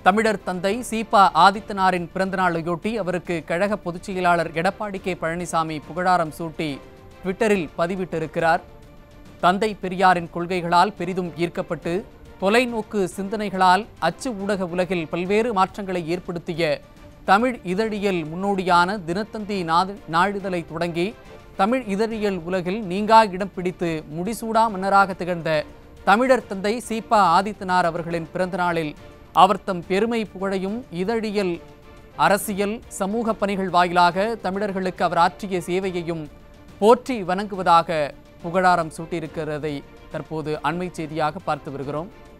தமிழர் தந்தை சீபா ஆதித்தனாரின் பிறந்தநாளையொட்டி அவருக்கு கழக பொதுச் செயலாளர் எடப்பாடி கே பழனிசாமி புகழாரம் சூட்டி ட்விட்டரில் பதிவிட்டிருக்கிறார் தந்தை பெரியாரின் கொள்கைகளால் பெரிதும் ஈர்க்கப்பட்டு தொலைநோக்கு சிந்தனைகளால் அச்சு ஊடக உலகில் பல்வேறு மாற்றங்களை ஏற்படுத்திய தமிழ் இதழியல் முன்னோடியான தினத்தந்தி நாது நாளிதழை தொடங்கி தமிழ் இதழியல் உலகில் நீங்கா இடம் பிடித்து முடிசூடா மன்னராக திகழ்ந்த தமிழர் தந்தை சீபா ஆதித்தனார் அவர்களின் பிறந்தநாளில் அவர் தம் பெருமை புகழையும் இதழியல் அரசியல் சமூக பணிகள் வாயிலாக தமிழர்களுக்கு அவர் ஆற்றிய சேவையையும் போற்றி வணங்குவதாக புகழாரம் சூட்டியிருக்கிறதை தற்போது அண்மை செய்தியாக பார்த்து வருகிறோம்